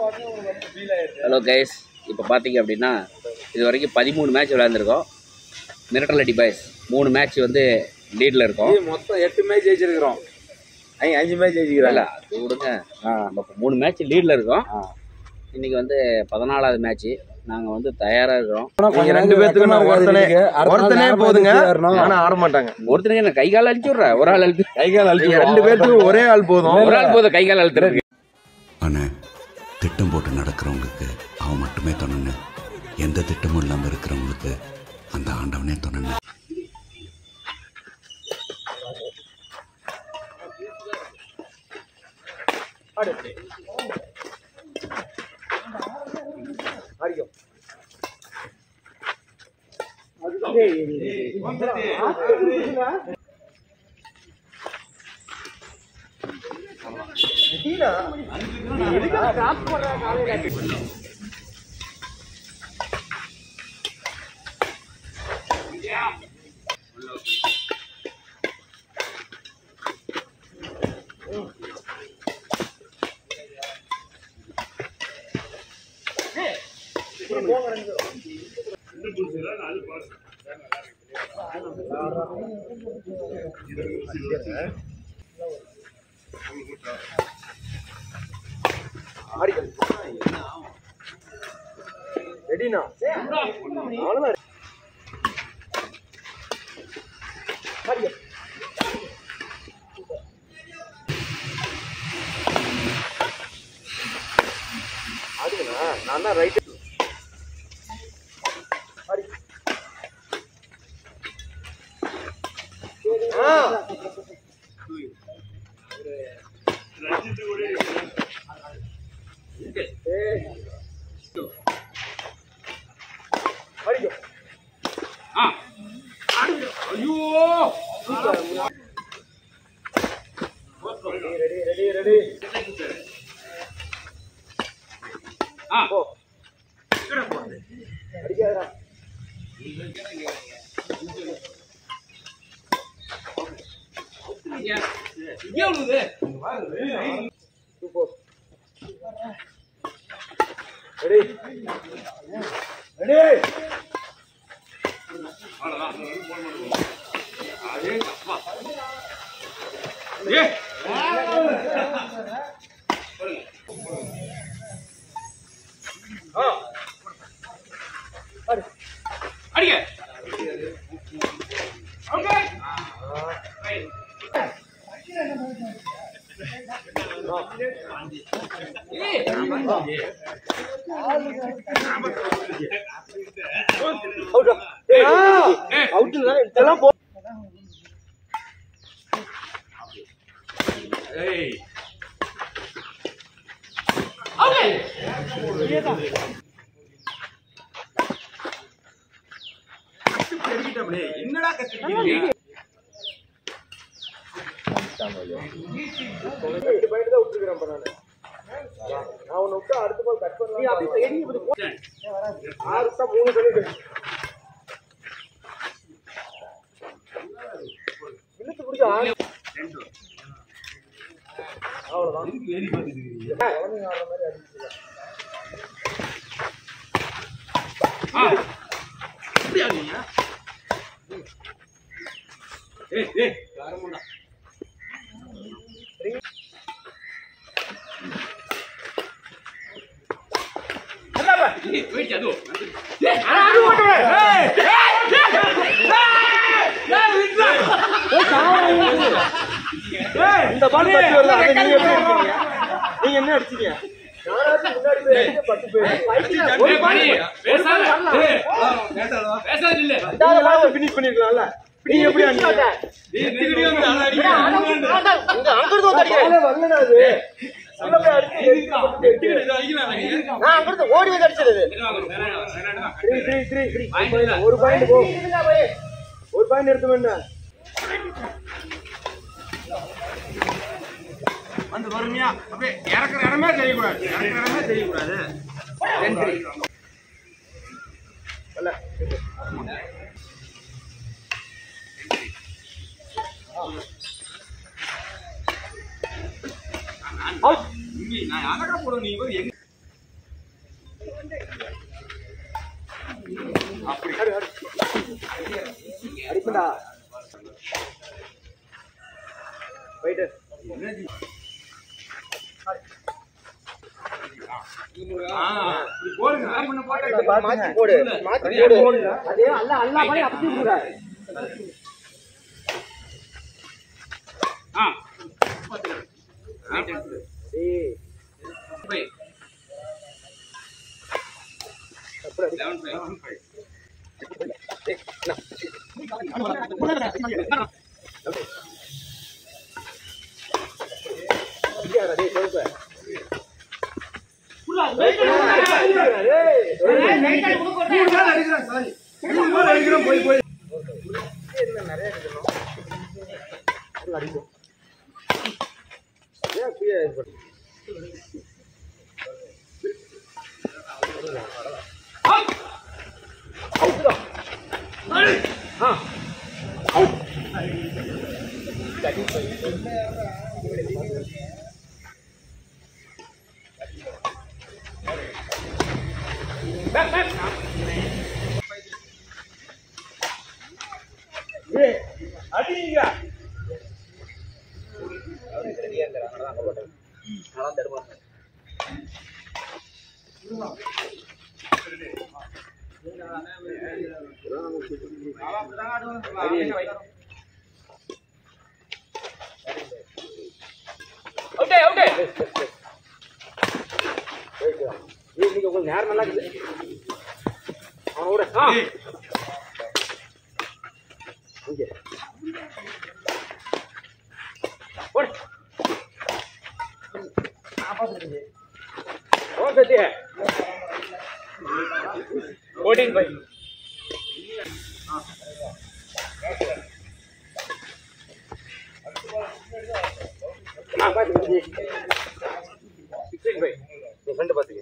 Hello guys இப்போ பார்த்தீங்க அப்படின்னா இது வரைக்கும் பதிமூணு மேட்ச் விளையாண்டுருக்கோம் மிரட்டல் அடி பாய்ஸ் மூணு மேட்ச் வந்து லீடில் இருக்கோம் மொத்தம் எட்டு மேட்ச் ஜெயிச்சிருக்கிறோம் ஐ அஞ்சு மேட்ச் இல்லை ஜெயிச்சிக்கிறாங்க அது விடுங்க நம்ம இப்போ மூணு மேட்ச் லீடில் இருக்கோம் இன்னைக்கு வந்து பதினாலாவது மேட்ச் நாங்கள் வந்து தயாராக இருக்கிறோம் நீங்க ரெண்டு பேத்துக்கு நான் ஒருத்தனே ஒருத்தனே போதுங்க ஆனா ஆட மாட்டாங்க ஒருத்தனுக்கு என்ன கை கால் அழிச்சு விட்றேன் ஒரு ஆள் அழுத்து கை கால் அழுத்தி ரெண்டு பேத்துக்கு ஒரே ஆள் போதும் ஒரு ஆள் போதும் கை கால் அழுத்துறதுக்கு அண்ணே திட்டம் போட்டு நடக்கிறவங்களுக்கு அவன் மட்டுமே துணைன்னு எந்த திட்டமும் இல்லாமல் இருக்கிறவங்களுக்கு அந்த ஆண்டவனே துணைன்னு ரெடினா அவ்வளவுதான் அதுங்களா நான் தான் ரைட் ரெடி ரெடி ரெடி போ அடிக்காதடா Two, four. Ready ready out out இல்ல இதெல்லாம் போ ரெண்டு பாயிண்ட் தான் விட்டுருக்கிறேன் இப்ப நானு நான் உன்னை விட்டு அடுத்த பால் கட் பண்ணலாம் நீ அப்படியே எண்ணி இப்படி போ. ஆறு தான் மூணு பண்ணிட்டு இழுத்து பிடிச்ச ஆறு அவ்வளவுதான் குழந்தைங்க ஆடுற மாதிரி அடிச்சுக்கலாம் இந்த பால் பத்து வருது அதை நீங்க எப்படி அடிச்சீங்க நீங்க என்ன அடிச்சீங்க நானாச்சும் முன்னாடி போய் அடிச்ச பத்து பேர் ஒரு பால் ரெண்டாவது பால் finish பண்ணிருக்கலாம்ல நீங்க எப்படி அடிச்சீங்க பாலே வரலடா அது. உள்ள போய் அடிச்சு நான் அங்கிருந்து ஓடி வந்து அடிச்சது த்ரீ த்ரீ த்ரீ த்ரீ ஒரு பாயிண்ட் போ ஒரு பாயிண்ட் எடுத்து வேண்டாம் வந்து பொறுமையா அப்படியே இறக்குற இடமே தெரியக்கூடாது இறக்குற இடமே தெரியக்கூடாது இங்கே நான் அழகா போடுவேன் நீ போய் எங்க அடிப்படா போயிட்டு மாத்தி போடு மாத்தி போடு அதே அல்ல அல்ல மாதிரி அப்படி போடு ஆ ஏய் ஃபைவ் அப்படி லெவன் ஃபைவ் அடிக்காதடா டேய் சொல்லுப்ப அவுட்டே அவுட்டே ஏய் நீங்க உங்களுக்கு நேரம் நல்லா இருக்குது அவன் விட ஆ இங்க ஓடு ஓ சத்திய ஃபோர்டீன் ஃபைவ் ஆ பாத்து சிக்ஸ்டீன் ஃபைவ் நீ ஃப்ரெண்டு பாத்துக்க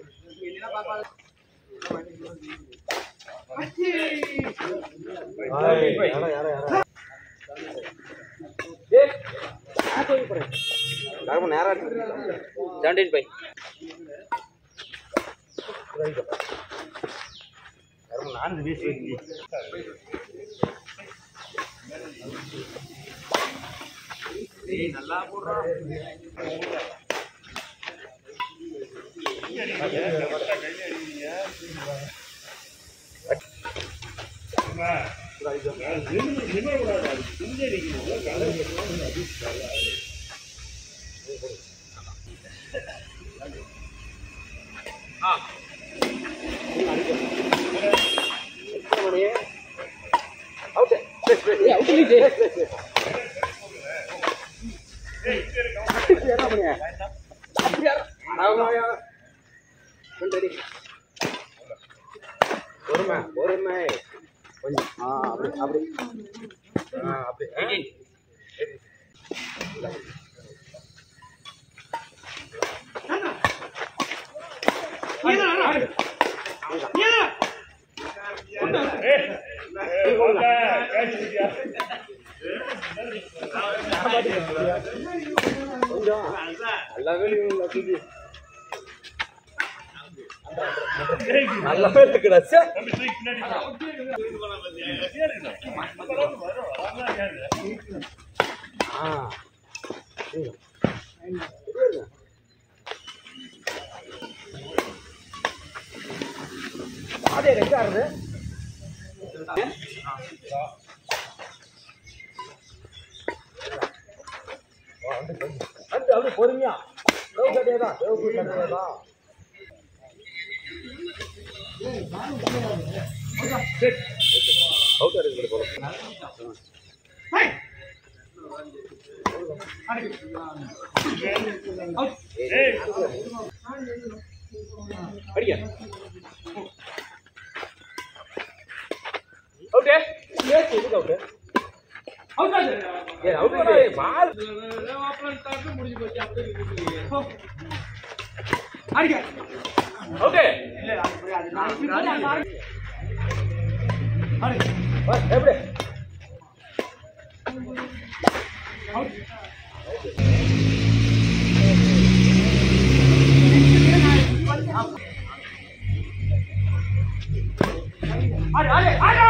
யாரா யாரா யாரா ஏய் ஆ போய் போறேன் யாரும் நேரா செவன்டீன் ஃபைவ் யாரும் நான்கு வீசி வைக்கி அவுட் பொறுமை பொறுமை கொஞ்சம் ஆ அப்படி அப்படி ஆ அப்படி ஆ. கொஞ்சம் எல்லா வேலையும் உள்ள தூக்கி நல்ல வேலை இருக்குடா சே ஆ சரி. அதே ரெண்டு ஆறுது அந்த அப்படி பொறுமையா தேவ கட்டையே தான் தேவ கட்டையே தான் அவுட் இருக்கு போல அடிக்க அவுட்டே ஏன் எதுக்கு அவுட்டு ஏ அவுட் பால் அவுட்டே வா, எப்படி ஆடு ஆடு ஆடு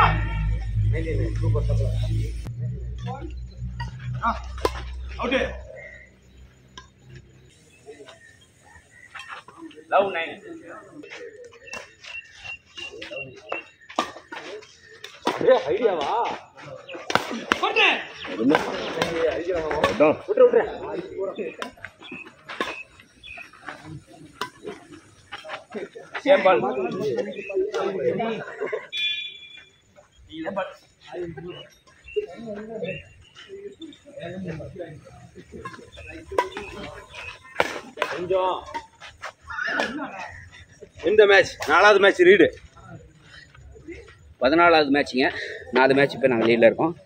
out love nine same ball கொஞ்சம் இந்த மேட்ச் நாலாவது மேட்ச் ரீடு பதினாலாவது மேட்ச்சுங்க நாலு மேட்ச் இப்போ நாங்கள் லீடில் இருக்கோம்